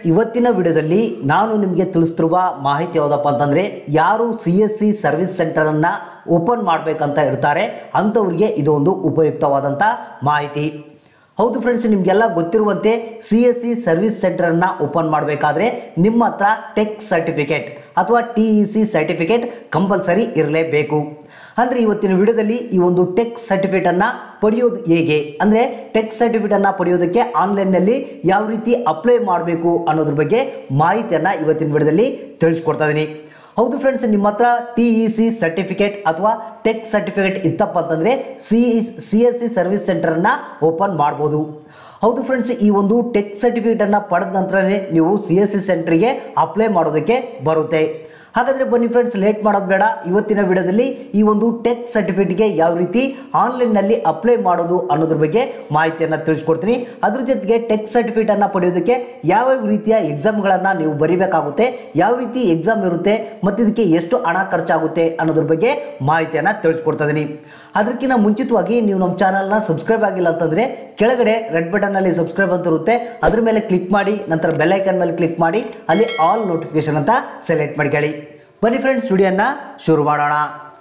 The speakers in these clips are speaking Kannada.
ಇವತ್ತಿನ ವಿಡಿಯೋದಲ್ಲಿ ನಾನು ನಿಮಗೆ ತಿಳಿಸ್ತಿರುವ ಮಾಹಿತಿ ಯಾವುದಪ್ಪ ಅಂತಂದರೆ ಯಾರು ಸಿ ಎಸ್ ಸಿ ಸರ್ವಿಸ್ ಸೆಂಟರನ್ನು ಓಪನ್ ಮಾಡಬೇಕಂತ ಇರ್ತಾರೆ ಅಂಥವ್ರಿಗೆ ಇದು ಒಂದು ಉಪಯುಕ್ತವಾದಂಥ ಮಾಹಿತಿ ಹೌದು ಫ್ರೆಂಡ್ಸ್ ನಿಮಗೆಲ್ಲ ಗೊತ್ತಿರುವಂತೆ ಸಿ ಎಸ್ ಸಿ ಸರ್ವಿಸ್ ಸೆಂಟರನ್ನು ಓಪನ್ ಮಾಡಬೇಕಾದ್ರೆ ನಿಮ್ಮ ಹತ್ರ ಟೆಕ್ ಸರ್ಟಿಫಿಕೇಟ್ ಅಥವಾ T E C certificate compulsory ಇರಲೇಬೇಕು ಅಂದರೆ ಇವತ್ತಿನ ವಿಡಿಯೋದಲ್ಲಿ ಈ ಒಂದು ಟೆಕ್ ಸರ್ಟಿಫಿಕೇಟನ್ನು ಪಡೆಯೋದು ಹೇಗೆ ಅಂದರೆ ಟೆಕ್ ಸರ್ಟಿಫಿಕೇಟನ್ನು ಪಡೆಯೋದಕ್ಕೆ ಆನ್ಲೈನ್ನಲ್ಲಿ ಯಾವ ರೀತಿ ಅಪ್ಲೈ ಮಾಡಬೇಕು ಅನ್ನೋದ್ರ ಬಗ್ಗೆ ಮಾಹಿತಿಯನ್ನು ಇವತ್ತಿನ ವಿಡಿಯೋದಲ್ಲಿ ತಿಳಿಸ್ಕೊಡ್ತಾ ಇದ್ದೀನಿ ಹೌದು ಫ್ರೆಂಡ್ಸ್ ನಿಮ್ಮ ಹತ್ರ ಟಿ ಇ ಸಿ ಸರ್ಟಿಫಿಕೇಟ್ ಅಥವಾ ಟೆಕ್ ಸರ್ಟಿಫಿಕೇಟ್ ಇತ್ತಪ್ಪ ಅಂತಂದರೆ C C S C service ಸೆಂಟರನ್ನು ಓಪನ್ ಮಾಡ್ಬೋದು ಹೌದು ಫ್ರೆಂಡ್ಸ್ ಈ ಒಂದು ಟೆಕ್ ಸರ್ಟಿಫಿಕೇಟನ್ನು ಪಡೆದ ನಂತರನೇ ನೀವು ಸಿ ಎಸ್ ಸಿ ಸೆಂಟ್ರಿಗೆ ಅಪ್ಲೈ ಮಾಡೋದಕ್ಕೆ ಬರುತ್ತೆ ಹಾಗಾದರೆ ಬನ್ನಿ ಫ್ರೆಂಡ್ಸ್ ಲೇಟ್ ಮಾಡೋದು ಬೇಡ ಇವತ್ತಿನ ವಿಡಿಯೋದಲ್ಲಿ ಈ ಒಂದು ಟೆಕ್ ಸರ್ಟಿಫಿಕೇಟ್ಗೆ ಯಾವ ರೀತಿ ಆನ್ಲೈನ್ನಲ್ಲಿ ಅಪ್ಲೈ ಮಾಡೋದು ಅನ್ನೋದ್ರ ಬಗ್ಗೆ ಮಾಹಿತಿಯನ್ನು ತಿಳಿಸ್ಕೊಡ್ತೀನಿ ಅದ್ರ ಜೊತೆಗೆ ಟೆಕ್ ಸರ್ಟಿಫಿಕೇಟನ್ನು ಪಡೆಯೋದಕ್ಕೆ ಯಾವ್ಯಾವ ರೀತಿಯ ಎಕ್ಸಾಮ್ಗಳನ್ನು ನೀವು ಬರೀಬೇಕಾಗುತ್ತೆ ಯಾವ ರೀತಿ ಎಕ್ಸಾಮ್ ಇರುತ್ತೆ ಮತ್ತು ಇದಕ್ಕೆ ಎಷ್ಟು ಹಣ ಖರ್ಚಾಗುತ್ತೆ ಅನ್ನೋದ್ರ ಬಗ್ಗೆ ಮಾಹಿತಿಯನ್ನು ತಿಳಿಸ್ಕೊಡ್ತಾ ಇದ್ದೀನಿ ಅದಕ್ಕಿಂತ ಮುಂಚಿತವಾಗಿ ನೀವು ನಮ್ಮ ಚಾನಲ್ನ ಸಬ್ಸ್ಕ್ರೈಬ್ ಆಗಿಲ್ಲ ಅಂತಂದರೆ ಕೆಳಗಡೆ ರೆಡ್ ಬಟನ್ನಲ್ಲಿ ಸಬ್ಸ್ಕ್ರೈಬ್ ಅಂತ ಇರುತ್ತೆ ಅದ್ರ ಮೇಲೆ ಕ್ಲಿಕ್ ಮಾಡಿ ನಂತರ ಬೆಲ್ ಐಕನ್ ಮೇಲೆ ಕ್ಲಿಕ್ ಮಾಡಿ ಅಲ್ಲಿ ಆಲ್ ನೋಟಿಫಿಕೇಶನ್ ಅಂತ ಸೆಲೆಕ್ಟ್ ಮಾಡ್ಕೊಳ್ಳಿ ಬನ್ನಿ ಫ್ರೆಂಡ್ಸ್ ವಿಡಿಯೋನ ಶುರು ಮಾಡೋಣ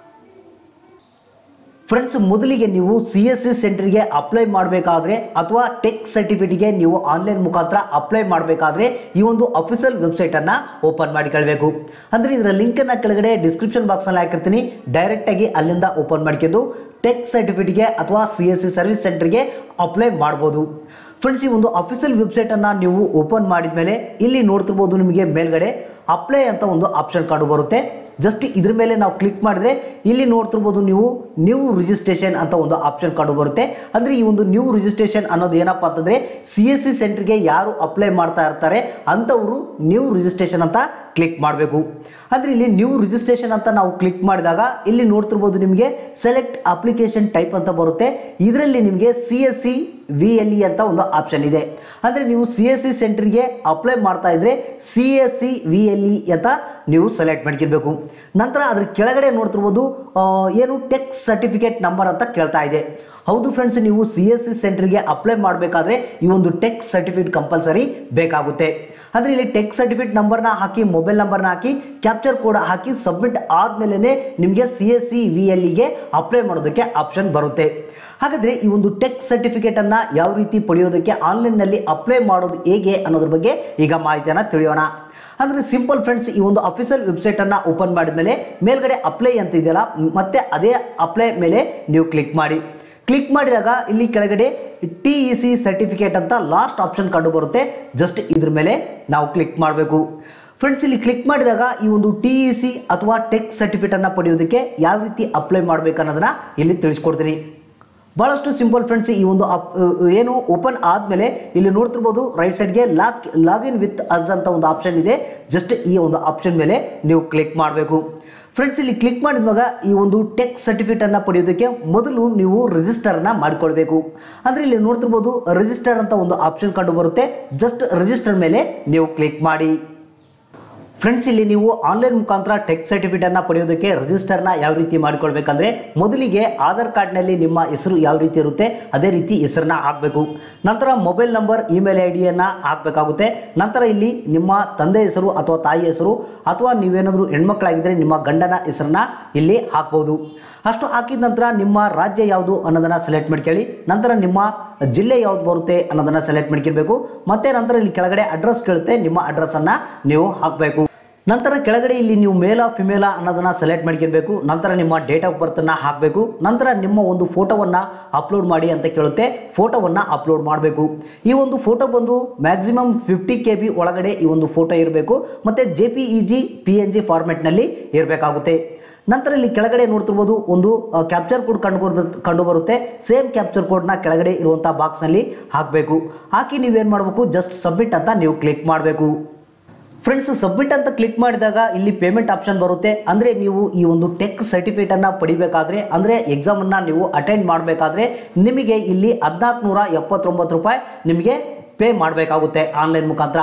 ಫ್ರೆಂಡ್ಸ್ ಮೊದಲಿಗೆ ನೀವು ಸಿ ಎಸ್ ಸಿ ಸೆಂಟರ್ಗೆ ಅಪ್ಲೈ ಮಾಡಬೇಕಾದ್ರೆ ಅಥವಾ ಟೆಕ್ ಸರ್ಟಿಫಿಕೇಟ್ಗೆ ನೀವು ಆನ್ಲೈನ್ ಮುಖಾಂತರ ಅಪ್ಲೈ ಮಾಡಬೇಕಾದ್ರೆ ಈ ಒಂದು ಅಫಿಷಿಯಲ್ ವೆಬ್ಸೈಟನ್ನು ಓಪನ್ ಮಾಡಿಕೊಳ್ಬೇಕು ಅಂದರೆ ಇದರ ಲಿಂಕನ್ನು ಕೆಳಗಡೆ ಡಿಸ್ಕ್ರಿಪ್ಷನ್ ಬಾಕ್ಸ್ನಲ್ಲಿ ಹಾಕಿರ್ತೀನಿ ಡೈರೆಕ್ಟಾಗಿ ಅಲ್ಲಿಂದ ಓಪನ್ ಮಾಡ್ಕೊಂಡು ಟೆಕ್ ಸರ್ಟಿಫಿಕೇಟ್ಗೆ ಅಥವಾ ಸಿ ಎಸ್ ಸಿ ಸರ್ವಿಸ್ ಸೆಂಟರ್ಗೆ ಅಪ್ಲೈ ಮಾಡ್ಬೋದು ಫ್ರೆಂಡ್ಸ್ ಈ ಒಂದು ಅಫಿಷಿಯಲ್ ವೆಬ್ಸೈಟನ್ನು ನೀವು ಓಪನ್ ಮಾಡಿದ ಮೇಲೆ ಇಲ್ಲಿ ನೋಡ್ತಿರ್ಬೋದು ನಿಮಗೆ ಮೇಲ್ಗಡೆ ಅಪ್ಲೈ ಅಂತ ಒಂದು ಆಪ್ಷನ್ ಕಾರ್ಡು ಬರುತ್ತೆ ಜಸ್ಟ್ ಇದ್ರ ಮೇಲೆ ನಾವು ಕ್ಲಿಕ್ ಮಾಡಿದ್ರೆ ಇಲ್ಲಿ ನೋಡ್ತಿರ್ಬೋದು ನೀವು ನ್ಯೂ ರಿಜಿಸ್ಟ್ರೇಷನ್ ಅಂತ ಒಂದು ಆಪ್ಷನ್ ಕಾರ್ಡು ಬರುತ್ತೆ ಅಂದರೆ ಈ ಒಂದು ನ್ಯೂ ರಿಜಿಸ್ಟ್ರೇಷನ್ ಅನ್ನೋದು ಏನಪ್ಪ ಅಂತಂದರೆ ಸಿ ಎಸ್ ಸಿ ಸೆಂಟ್ರಿಗೆ ಯಾರು ಅಪ್ಲೈ ಮಾಡ್ತಾ ಇರ್ತಾರೆ ಅಂಥವರು ನ್ಯೂ ರಿಜಿಸ್ಟ್ರೇಷನ್ ಅಂತ ಕ್ಲಿಕ್ ಮಾಡಬೇಕು ಅಂದರೆ ಇಲ್ಲಿ ನ್ಯೂ ರಿಜಿಸ್ಟ್ರೇಷನ್ ಅಂತ ನಾವು ಕ್ಲಿಕ್ ಮಾಡಿದಾಗ ಇಲ್ಲಿ ನೋಡ್ತಿರ್ಬೋದು ನಿಮಗೆ ಸೆಲೆಕ್ಟ್ ಅಪ್ಲಿಕೇಶನ್ ಟೈಪ್ ಅಂತ ಬರುತ್ತೆ ಇದರಲ್ಲಿ ನಿಮಗೆ C S C V L E ಅಂತ ಒಂದು ಆಪ್ಷನ್ ಇದೆ ಅಂದರೆ ನೀವು ಸಿ ಎಸ್ ಸಿ ಸೆಂಟ್ರಿಗೆ ಅಪ್ಲೈ ಮಾಡ್ತಾ ಇದ್ರೆ C S C V L E ಅಂತ ನೀವು ಸೆಲೆಕ್ಟ್ ಮಾಡ್ಕೊಳ್ಬೇಕು ನಂತರ ಅದ್ರ ಕೆಳಗಡೆ ನೋಡ್ತಿರ್ಬೋದು ಆ, ಏನು ಟೆಕ್ ಸರ್ಟಿಫಿಕೇಟ್ ನಂಬರ್ ಅಂತ ಕೇಳ್ತಾ ಇದೆ ಹೌದು ಫ್ರೆಂಡ್ಸ್ ನೀವು ಸಿ ಎಸ್ ಸಿ ಸೆಂಟ್ರಿಗೆ ಅಪ್ಲೈ ಮಾಡಬೇಕಾದ್ರೆ ಈ ಒಂದು ಟೆಕ್ ಸರ್ಟಿಫಿಕೇಟ್ ಕಂಪಲ್ಸರಿ ಬೇಕಾಗುತ್ತೆ ಅಂದರೆ ಇಲ್ಲಿ ಟೆಕ್ ಸರ್ಟಿಫಿಕೇಟ್ ನಂಬರ್ನ ಹಾಕಿ ಮೊಬೈಲ್ ನಂಬರ್ನ ಹಾಕಿ ಕ್ಯಾಪ್ಚರ್ ಕೋಡ್ ಹಾಕಿ ಸಬ್ಮಿಟ್ ಆದಮೇಲೆ ನಿಮಗೆ C S C V L ಇಗೆ ಅಪ್ಲೈ ಮಾಡೋದಕ್ಕೆ ಆಪ್ಷನ್ ಬರುತ್ತೆ ಹಾಗಾದರೆ ಈ ಒಂದು ಟೆಕ್ ಸರ್ಟಿಫಿಕೇಟನ್ನು ಯಾವ ರೀತಿ ಪಡೆಯೋದಕ್ಕೆ ಆನ್ಲೈನ್ನಲ್ಲಿ ಅಪ್ಲೈ ಮಾಡೋದು ಹೇಗೆ ಅನ್ನೋದ್ರ ಬಗ್ಗೆ ಈಗ ಮಾಹಿತಿಯನ್ನು ತಿಳಿಯೋಣ ಅಂದರೆ ಸಿಂಪಲ್ ಫ್ರೆಂಡ್ಸ್ ಈ ಒಂದು ಅಫಿಷಿಯಲ್ ವೆಬ್ಸೈಟನ್ನು ಓಪನ್ ಮಾಡಿದ್ಮೇಲೆ ಮೇಲ್ಗಡೆ ಅಪ್ಲೈ ಅಂತ ಇದೆಯಲ್ಲ ಮತ್ತೆ ಅದೇ ಅಪ್ಲೈ ಮೇಲೆ ನೀವು ಕ್ಲಿಕ್ ಮಾಡಿ ಕ್ಲಿಕ್ ಮಾಡಿದಾಗ ಇಲ್ಲಿ ಕೆಳಗಡೆ ಟಿ ಇ ಸಿ ಸರ್ಟಿಫಿಕೇಟ್ ಅಂತ ಲಾಸ್ಟ್ ಆಪ್ಷನ್ ಕಂಡು ಬರುತ್ತೆ ಜಸ್ಟ್ ಇದ್ರ ಮೇಲೆ ನಾವು ಕ್ಲಿಕ್ ಮಾಡಬೇಕು ಫ್ರೆಂಡ್ಸ್ ಇಲ್ಲಿ ಕ್ಲಿಕ್ ಮಾಡಿದಾಗ ಈ ಒಂದು ಟಿ ಇ ಸಿ ಅಥವಾ ಟೆಕ್ ಸರ್ಟಿಫಿಕೇಟನ್ನು ಪಡೆಯೋದಕ್ಕೆ ಯಾವ ರೀತಿ ಅಪ್ಲೈ ಮಾಡಬೇಕು ಅನ್ನೋದನ್ನ ಇಲ್ಲಿ ತಿಳಿಸ್ಕೊಡ್ತೀನಿ ಭಾಳಷ್ಟು ಸಿಂಪಲ್ ಫ್ರೆಂಡ್ಸ್ ಈ ಒಂದು ಅಪ್ ಏನು ಓಪನ್ ಆದಮೇಲೆ ಇಲ್ಲಿ ನೋಡ್ತಿರ್ಬೋದು ರೈಟ್ ಸೈಡ್ಗೆ ಲಾಕ್ ಲಾಗಿನ್ ವಿತ್ ಅಸ್ ಅಂತ ಒಂದು ಆಪ್ಷನ್ ಇದೆ ಜಸ್ಟ್ ಈ ಒಂದು ಆಪ್ಷನ್ ಮೇಲೆ ನೀವು ಕ್ಲಿಕ್ ಮಾಡಬೇಕು ಫ್ರೆಂಡ್ಸ್ ಇಲ್ಲಿ ಕ್ಲಿಕ್ ಮಾಡಿದಾಗ ಈ ಒಂದು ಟೆಕ್ ಸರ್ಟಿಫಿಕೇಟನ್ನು ಪಡೆಯೋದಕ್ಕೆ ಮೊದಲು ನೀವು ರಿಜಿಸ್ಟರ್ನ ಮಾಡಿಕೊಳ್ಬೇಕು ಅಂದರೆ ಇಲ್ಲಿ ನೋಡ್ತಿರ್ಬೋದು ರಿಜಿಸ್ಟರ್ ಅಂತ ಒಂದು ಆಪ್ಷನ್ ಕಂಡು ಬರುತ್ತೆ ಜಸ್ಟ್ ರಿಜಿಸ್ಟರ್ ಮೇಲೆ ನೀವು ಕ್ಲಿಕ್ ಮಾಡಿ ಫ್ರೆಂಡ್ಸ್ ಇಲ್ಲಿ ನೀವು ಆನ್ಲೈನ್ ಮುಖಾಂತರ ಟೆಕ್ ಸರ್ಟಿಫಿಕೇಟನ್ನು ಪಡೆಯೋದಕ್ಕೆ ರಿಜಿಸ್ಟರ್ನ ಯಾವ ರೀತಿ ಮಾಡಿಕೊಳ್ಬೇಕಂದ್ರೆ ಮೊದಲಿಗೆ ಆಧಾರ್ ಕಾರ್ಡ್ನಲ್ಲಿ ನಿಮ್ಮ ಹೆಸರು ಯಾವ ರೀತಿ ಇರುತ್ತೆ ಅದೇ ರೀತಿ ಹೆಸರನ್ನ ಹಾಕಬೇಕು ನಂತರ ಮೊಬೈಲ್ ನಂಬರ್ ಇಮೇಲ್ ಐ ಡಿಯನ್ನು ಹಾಕಬೇಕಾಗುತ್ತೆ ನಂತರ ಇಲ್ಲಿ ನಿಮ್ಮ ತಂದೆ ಹೆಸರು ಅಥವಾ ತಾಯಿ ಹೆಸರು ಅಥವಾ ನೀವೇನಾದರೂ ಹೆಣ್ಮಕ್ಳಾಗಿದ್ದರೆ ನಿಮ್ಮ ಗಂಡನ ಹೆಸರನ್ನ ಇಲ್ಲಿ ಹಾಕ್ಬೋದು ಅಷ್ಟು ಹಾಕಿದ ನಂತರ ನಿಮ್ಮ ರಾಜ್ಯ ಯಾವುದು ಅನ್ನೋದನ್ನು ಸೆಲೆಕ್ಟ್ ಮಾಡ್ಕೊಳ್ಳಿ ನಂತರ ನಿಮ್ಮ ಜಿಲ್ಲೆ ಯಾವ್ದು ಬರುತ್ತೆ ಅನ್ನೋದನ್ನು ಸೆಲೆಕ್ಟ್ ಮಾಡ್ಕೊಳ್ಬೇಕು ಮತ್ತೆ ನಂತರ ಇಲ್ಲಿ ಕೆಳಗಡೆ ಅಡ್ರೆಸ್ ಕೇಳುತ್ತೆ ನಿಮ್ಮ ಅಡ್ರೆಸ್ಸನ್ನು ನೀವು ಹಾಕಬೇಕು ನಂತರ ಕೆಳಗಡೆ ಇಲ್ಲಿ ನೀವು ಮೇಲ ಫಿಮೇಲ ಅನ್ನೋದನ್ನ ಸೆಲೆಕ್ಟ್ ಮಾಡ್ಕೊಳ್ಬೇಕು ನಂತರ ನಿಮ್ಮ ಡೇಟ್ ಆಫ್ ಬರ್ತನ್ನು ಹಾಕಬೇಕು ನಂತರ ನಿಮ್ಮ ಒಂದು ಫೋಟೋವನ್ನು ಅಪ್ಲೋಡ್ ಮಾಡಿ ಅಂತ ಕೇಳುತ್ತೆ ಫೋಟೋವನ್ನು ಅಪ್ಲೋಡ್ ಮಾಡಬೇಕು ಈ ಒಂದು ಫೋಟೋ ಬಂದು ಮ್ಯಾಕ್ಸಿಮಮ್ ಫಿಫ್ಟಿ ಕೆ ಬಿ ಒಳಗಡೆ ಈ ಒಂದು ಫೋಟೋ ಇರಬೇಕು ಮತ್ತು J P E G P N G ಫಾರ್ಮೆಟ್ನಲ್ಲಿ ಇರಬೇಕಾಗುತ್ತೆ ನಂತರ ಇಲ್ಲಿ ಕೆಳಗಡೆ ನೋಡ್ತಿರ್ಬೋದು ಒಂದು ಕ್ಯಾಪ್ಚರ್ ಕೋಡ್ ಕಂಡು ಬರ್ಬ- ಕಂಡು ಬರುತ್ತೆ ಸೇಮ್ ಕ್ಯಾಪ್ಚರ್ ಕೋಡ್ನ ಕೆಳಗಡೆ ಇರುವಂಥ ಬಾಕ್ಸ್ನಲ್ಲಿ ಹಾಕಬೇಕು ಹಾಕಿ ನೀವೇನು ಮಾಡಬೇಕು ಜಸ್ಟ್ ಸಬ್ಮಿಟ್ ಅಂತ ನೀವು ಕ್ಲಿಕ್ ಮಾಡಬೇಕು ಫ್ರೆಂಡ್ಸ್ ಸಬ್ಮಿಟ್ ಅಂತ ಕ್ಲಿಕ್ ಮಾಡಿದಾಗ ಇಲ್ಲಿ ಪೇಮೆಂಟ್ ಆಪ್ಷನ್ ಬರುತ್ತೆ ಅಂದರೆ ನೀವು ಈ ಒಂದು ಟೆಕ್ ಸರ್ಟಿಫಿಕೇಟನ್ನು ಪಡಿಬೇಕಾದ್ರೆ ಅಂದರೆ ಎಕ್ಸಾಮನ್ನು ನೀವು ಅಟೆಂಡ್ ಮಾಡಬೇಕಾದ್ರೆ ನಿಮಗೆ ಇಲ್ಲಿ ಹದಿನಾಲ್ಕು ನೂರ ಎಪ್ಪತ್ತೊಂಬತ್ತು ರೂಪಾಯಿ ನಿಮಗೆ ಪೇ ಮಾಡಬೇಕಾಗುತ್ತೆ ಆನ್ಲೈನ್ ಮುಖಾಂತರ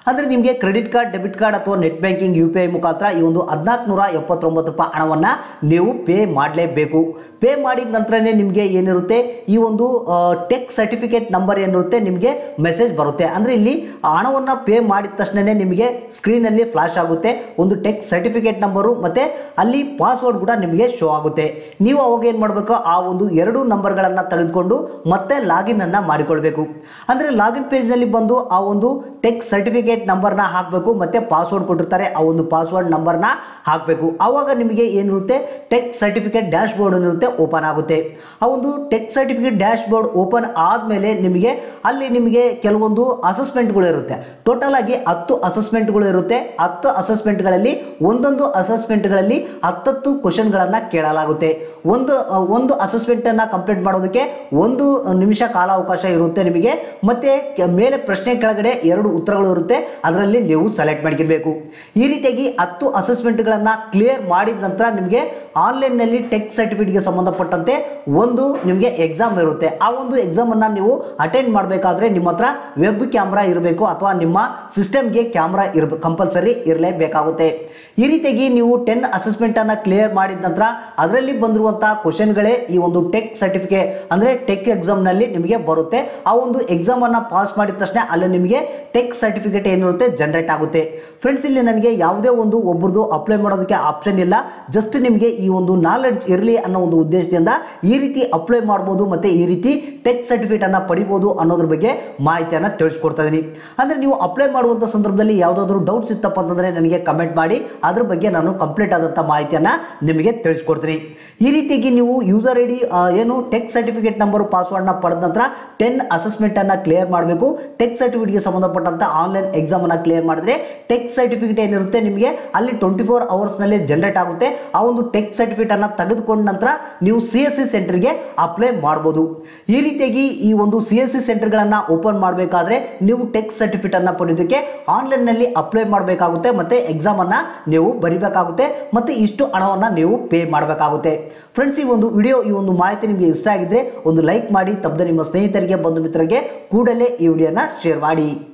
ಅಂದರೆ ನಿಮಗೆ ಕ್ರೆಡಿಟ್ ಕಾರ್ಡ್ ಡೆಬಿಟ್ ಕಾರ್ಡ್ ಅಥವಾ net banking U P I ಮುಖಾಂತರ ಈ ಒಂದು ಹದಿನಾಲ್ಕು ನೂರ ಎಪ್ಪತ್ತೊಂಬತ್ತು ರೂಪಾಯಿ ಹಣವನ್ನು ನೀವು ಪೇ ಮಾಡಲೇಬೇಕು ಪೇ ಮಾಡಿದ ನಂತರನೇ ನಿಮಗೆ ಏನಿರುತ್ತೆ ಈ ಒಂದು ಟೆಕ್ ಸರ್ಟಿಫಿಕೇಟ್ ನಂಬರ್ ಏನಿರುತ್ತೆ ನಿಮಗೆ ಮೆಸೇಜ್ ಬರುತ್ತೆ ಅಂದರೆ ಇಲ್ಲಿ ಹಣವನ್ನು ಪೇ ಮಾಡಿದ ತಕ್ಷಣವೇ ನಿಮಗೆ ಸ್ಕ್ರೀನಲ್ಲಿ ಫ್ಲಾಶ್ ಆಗುತ್ತೆ ಒಂದು ಟೆಕ್ ಸರ್ಟಿಫಿಕೇಟ್ ನಂಬರು ಮತ್ತು ಅಲ್ಲಿ ಪಾಸ್ವರ್ಡ್ ಕೂಡ ನಿಮಗೆ ಶೋ ಆಗುತ್ತೆ ನೀವು ಅವಾಗ ಏನು ಮಾಡಬೇಕು ಆ ಒಂದು ಎರಡು ನಂಬರ್ಗಳನ್ನು ತೆಗೆದುಕೊಂಡು ಮತ್ತೆ ಲಾಗಿನ್ ಅನ್ನು ಮಾಡಿಕೊಳ್ಬೇಕು ಅಂದರೆ ಲಾಗಿನ್ ಪೇಜ್ನಲ್ಲಿ ಬಂದು ಆ ಒಂದು ಟೆಕ್ ಸರ್ಟಿಫಿಕೇಟ್ ನಂಬರ್ನ ಹಾಕಬೇಕು ಮತ್ತೆ ಪಾಸ್ವರ್ಡ್ ಕೊಟ್ಟಿರ್ತಾರೆ ಆ ಒಂದು ಪಾಸ್ವರ್ಡ್ ನಂಬರ್ನ ಹಾಕಬೇಕು ಆವಾಗ ನಿಮಗೆ ಏನಿರುತ್ತೆ ಟೆಕ್ ಸರ್ಟಿಫಿಕೇಟ್ ಡ್ಯಾಶ್ ಬೋರ್ಡ್ ಇರುತ್ತೆ ಓಪನ್ ಆಗುತ್ತೆ ಆ ಒಂದು TEC certificate dashboard open ಆದಮೇಲೆ ನಿಮಗೆ ಅಲ್ಲಿ ನಿಮಗೆ ಕೆಲವೊಂದು ಅಸೆಸ್ಮೆಂಟ್ಗಳು ಇರುತ್ತೆ ಟೋಟಲ್ ಆಗಿ ಹತ್ತು ಅಸೆಸ್ಮೆಂಟ್ಗಳು ಇರುತ್ತೆ ಹತ್ತು ಅಸೆಸ್ಮೆಂಟ್ಗಳಲ್ಲಿ ಒಂದೊಂದು ಅಸೆಸ್ಮೆಂಟ್ಗಳಲ್ಲಿ ಹತ್ತತ್ತು ಕ್ವಶನ್ಗಳನ್ನು ಕೇಳಲಾಗುತ್ತೆ ಒಂದು ಒಂದು ಅಸೆಸ್ಮೆಂಟನ್ನು ಕಂಪ್ಲೀಟ್ ಮಾಡೋದಕ್ಕೆ ಒಂದು ನಿಮಿಷ ಕಾಲಾವಕಾಶ ಇರುತ್ತೆ ನಿಮಗೆ ಮತ್ತೆ ಕೆ- ಮೇಲೆ ಪ್ರಶ್ನೆ ಕೆಳಗಡೆ ಎರಡು ಉತ್ತರಗಳು ಇರುತ್ತೆ ಅದರಲ್ಲಿ ನೀವು ಸೆಲೆಕ್ಟ್ ಮಾಡ್ಕೊಳ್ಬೇಕು ಈ ರೀತಿಯಾಗಿ ಹತ್ತು ಅಸೆಸ್ಮೆಂಟ್ಗಳನ್ನು ಕ್ಲಿಯರ್ ಮಾಡಿದ ನಂತರ ನಿಮಗೆ ಆನ್ಲೈನ್ನಲ್ಲಿ ಟೆಕ್ ಸರ್ಟಿಫಿಕೇಟ್ಗೆ ಸಂಬಂಧಪಟ್ಟಂತೆ ಒಂದು ನಿಮಗೆ ಎಕ್ಸಾಮ್ ಇರುತ್ತೆ ಆ ಒಂದು ಎಕ್ಸಾಮನ್ನು ನೀವು ಅಟೆಂಡ್ ಮಾಡಬೇಕಾದ್ರೆ ನಿಮ್ಮ ಹತ್ರ ವೆಬ್ ಕ್ಯಾಮ್ರಾ ಇರಬೇಕು ಅಥವಾ ನಿಮ್ಮ ಸಿಸ್ಟಮ್ಗೆ ಕ್ಯಾಮ್ರಾ ಇರಬೇಕು ಕಂಪಲ್ಸರಿ ಇರಲೇಬೇಕಾಗುತ್ತೆ ಈ ರೀತಿಯಾಗಿ ನೀವು ಟೆನ್ ಅಸೆಸ್ಮೆಂಟನ್ನು ಕ್ಲಿಯರ್ ಮಾಡಿದ ನಂತರ ಅದರಲ್ಲಿ ಬಂದಿರುವಂಥ ಕ್ವಶನ್ಗಳೇ ಈ ಒಂದು ಟೆಕ್ ಸರ್ಟಿಫಿಕೇಟ್ ಅಂದರೆ ಟೆಕ್ ಎಕ್ಸಾಮ್ನಲ್ಲಿ ನಿಮಗೆ ಬರುತ್ತೆ ಆ ಒಂದು ಎಕ್ಸಾಮನ್ನು ಪಾಸ್ ಮಾಡಿದ ತಕ್ಷಣ ಅಲ್ಲಿ ನಿಮಗೆ ಟೆಕ್ ಸರ್ಟಿಫಿಕೇಟ್ ಏನಿರುತ್ತೆ ಜನರೇಟ್ ಆಗುತ್ತೆ ಫ್ರೆಂಡ್ಸ್ ಇಲ್ಲಿ ನನಗೆ ಯಾವುದೇ ಒಂದು ಒಬ್ಬರದು ಅಪ್ಲೈ ಮಾಡೋದಕ್ಕೆ ಆಪ್ಷನ್ ಇಲ್ಲ ಜಸ್ಟ್ ನಿಮಗೆ ಈ ಒಂದು ನಾಲೆಡ್ಜ್ ಇರಲಿ ಅನ್ನೋ ಒಂದು ಉದ್ದೇಶದಿಂದ ಈ ರೀತಿ ಅಪ್ಲೈ ಮಾಡ್ಬೋದು ಮತ್ತು ಈ ರೀತಿ ಟೆಕ್ ಸರ್ಟಿಫಿಕೇಟನ್ನು ಪಡಿಬೋದು ಅನ್ನೋದ್ರ ಬಗ್ಗೆ ಮಾಹಿತಿಯನ್ನು ತಿಳಿಸ್ಕೊಡ್ತಾ ಇದ್ದೀನಿ ಅಂದರೆ ನೀವು ಅಪ್ಲೈ ಮಾಡುವಂಥ ಸಂದರ್ಭದಲ್ಲಿ ಯಾವುದಾದ್ರೂ ಡೌಟ್ಸ್ ಇತ್ತಪ್ಪ ಅಂತಂದರೆ ನನಗೆ ಕಮೆಂಟ್ ಮಾಡಿ ಅದ್ರ ಬಗ್ಗೆ ನಾನು ಕಂಪ್ಲೀಟ್ ಆದಂಥ ಮಾಹಿತಿಯನ್ನು ನಿಮಗೆ ತಿಳಿಸ್ಕೊಡ್ತೀನಿ ಈ ರೀತಿಯಾಗಿ ನೀವು ಯೂಸರ್ ಐ ಡಿ ಏನು ಟೆಕ್ ಸರ್ಟಿಫಿಕೇಟ್ ನಂಬರು ಪಾಸ್ವರ್ಡ್ನ ಪಡೆದ ನಂತರ ಟೆನ್ ಅಸೆಸ್ಮೆಂಟನ್ನು ಕ್ಲಿಯರ್ ಮಾಡಬೇಕು ಟೆಕ್ ಸರ್ಟಿಫಿಕೇಟ್ಗೆ ಸಂಬಂಧಪಟ್ಟಂಥ ಆನ್ಲೈನ್ ಎಕ್ಸಾಮನ್ನು ಕ್ಲಿಯರ್ ಮಾಡಿದ್ರೆ ಟೆಕ್ ಸರ್ಟಿಫಿಕೇಟ್ ಏನಿರುತ್ತೆ ನಿಮಗೆ ಅಲ್ಲಿ ಟ್ವೆಂಟಿ ಫೋರ್ ಅವರ್ಸ್ನಲ್ಲಿ ಜನರೇಟ್ ಆಗುತ್ತೆ ಆ ಒಂದು ಟೆಕ್ ಸರ್ಟಿಫಿಕೇಟನ್ನು ತೆಗೆದುಕೊಂಡ ನಂತರ ನೀವು ಸಿ ಎಸ್ ಸಿ ಸೆಂಟರ್ಗೆ ಅಪ್ಲೈ ಮಾಡ್ಬೋದು ಈ ರೀತಿಯಾಗಿ ಈ ಒಂದು ಸಿ ಎಸ್ ಸಿ ಸೆಂಟರ್ಗಳನ್ನು ಓಪನ್ ಮಾಡಬೇಕಾದ್ರೆ ನೀವು ಟೆಕ್ ಸರ್ಟಿಫಿಕೇಟನ್ನು ಪಡೆಯೋದಕ್ಕೆ ಆನ್ಲೈನ್ನಲ್ಲಿ ಅಪ್ಲೈ ಮಾಡಬೇಕಾಗುತ್ತೆ ಮತ್ತು ಎಕ್ಸಾಮನ್ನು ನೀವು ಬರಿಬೇಕಾಗುತ್ತೆ ಮತ್ತು ಇಷ್ಟು ಹಣವನ್ನು ನೀವು ಪೇ ಮಾಡಬೇಕಾಗುತ್ತೆ ಫ್ರೆಂಡ್ಸ್ ಈ ಒಂದು ವಿಡಿಯೋ ಈ ಒಂದು ಮಾಹಿತಿ ನಿಮಗೆ ಇಷ್ಟ ಆಗಿದ್ರೆ ಒಂದು ಲೈಕ್ ಮಾಡಿ ತಪ್ಪದೆ ನಿಮ್ಮ ಸ್ನೇಹಿತರಿಗೆ ಬಂಧು ಮಿತ್ರರಿಗೆ ಕೂಡಲೇ ಈ ವಿಡಿಯೋನ ಶೇರ್ ಮಾಡಿ